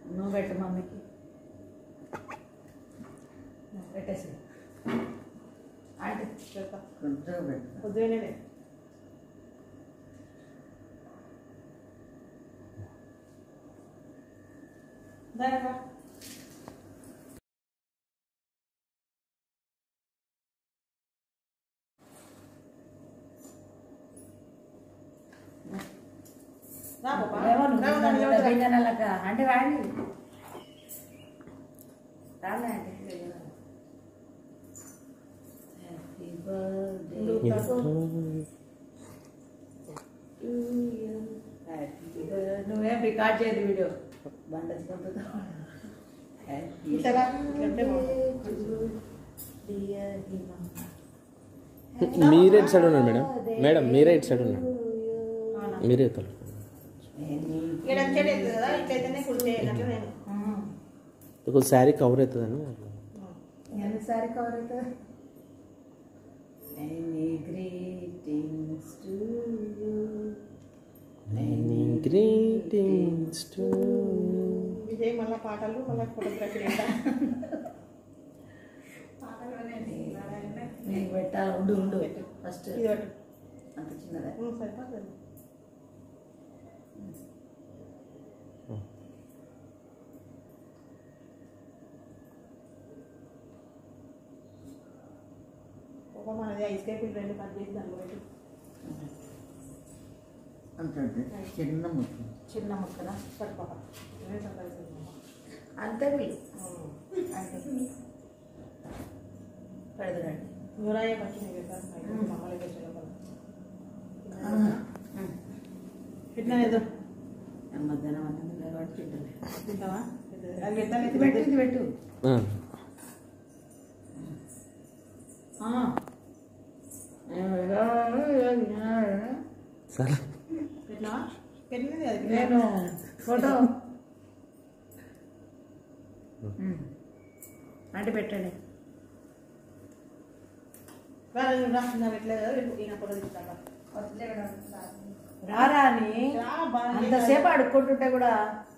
నువ్వు పెట్టు మమ్మీకి పెట్టేసి అంటే పెడతా కొంచెం పెట్టు పొద్దునే దాకా రా బాబా ఏమో నువ్వు రా బాబా, తీసుకొని నిలబడరా. పోయి నెలలక అంటే రాండి రాలే అంటే హ్యాపీ బర్త్డే నువ్వేం రికార్డ్ చేయదు వీడియో బండ ఇట్లా ఇట్లంటే మీరే ఇటు సైడ్ ఉన్నారు మేడం మేడం మీరే ఇటు సైడ్ ఉన్నారు మీరే తల ఇక్కడ వచ్చేది అవుతుంది కదా ఇట్లయితేనే కుడిచేయాలంటే నేను ఒక శారీ కవర్ అవుతుందని ఎన్నిసారి కవర్ అవుతుంది Many greetings to you. Many greetings to you. Vijay మళ్ళీ పాటలు మళ్ళీ ఫోటోగ్రఫీ అంట నీకు పెట్టాలి ఉండు ఉండు ఫస్ట్ ఇది ఒకటి అంత చిన్నదే ఉమ్, సరిపోతుంది ఒక మనది ఐస్ కేక్ రెండు కట్ చేసి దాంట్లో పెట్టి అంతే చిన్న ముక్క చిన్న ముక్కన సరిపోక ఇవే సంపాదిస్తున్నాం అంతే వీళ్ళు అంటే పెడదురండి నూరాయ పచ్చింది కదా మమ్మల్ని తెచ్చిన పెట్టినా ఏదో మధ్యాహ్నం అన్నం కాబట్టి తింటలే తింటావా అది పెట్టాలి ఇది పెట్టు ఇది పెట్టు ఆ, ఆ. సరే పెట్టినావా పెట్టినది అది నేను ఫోటో అంటే పెట్టండి రా, రా, నా పెట్టలేదు కదా రేపు ఈయన ఫోటో తీసుకుంటా రారా అని రా, బాగా అంతసేపు అడుక్కుంటుంటే కూడా